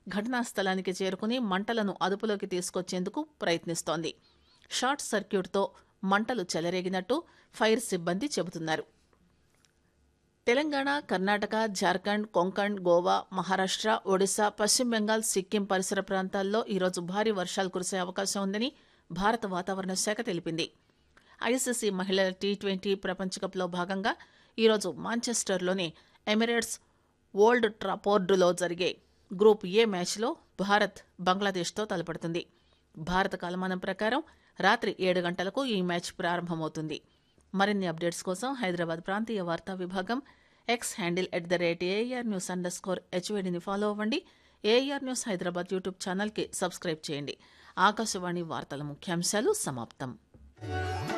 ఘటనా స్థలానికి చేరుకుని మంటలను అదుపులోకి తీసుకొచ్చేందుకు ప్రయత్నిస్తోంది షార్ట్ సర్క్యూట్తో మంటలు చెలరేగినట్టు ఫైర్ సిబ్బంది చెబుతున్నారు తెలంగాణ కర్ణాటక జార్ఖండ్ కొంకణ్ గోవా మహారాష్ట్ర ఒడిశా పశ్చిమ బెంగాల్ సిక్కిం పరిసర ప్రాంతాల్లో ఈరోజు భారీ వర్షాలు కురిసే అవకాశం ఉందని భారత వాతావరణ శాఖ తెలిపింది ఐసీసీ మహిళల టీ ట్వంటీ ప్రపంచకప్లో భాగంగా ఈరోజు మాంచెస్టర్లోని ఎమిరేట్స్ ఓల్డ్ ట్రాపోర్డులో జరిగే గ్రూప్ ఏ మ్యాచ్లో భారత్ బంగ్లాదేశ్తో తలపడుతుంది భారత కాలమానం ప్రకారం రాత్రి ఏడు గంటలకు ఈ మ్యాచ్ ప్రారంభమవుతుంది మరిన్ని అప్డేట్స్ కోసం హైదరాబాద్ ప్రాంతీయ వార్తా విభాగం X handle at the rate AIR news underscore హెచ్వేడిని ఫాలో అవ్వండి ఏఆర్ న్యూస్ హైదరాబాద్ యూట్యూబ్ ఛానల్కి సబ్స్క్రైబ్ చేయండి ఆకాశవాణి వార్తల ముఖ్యాంశాలు సమాప్తం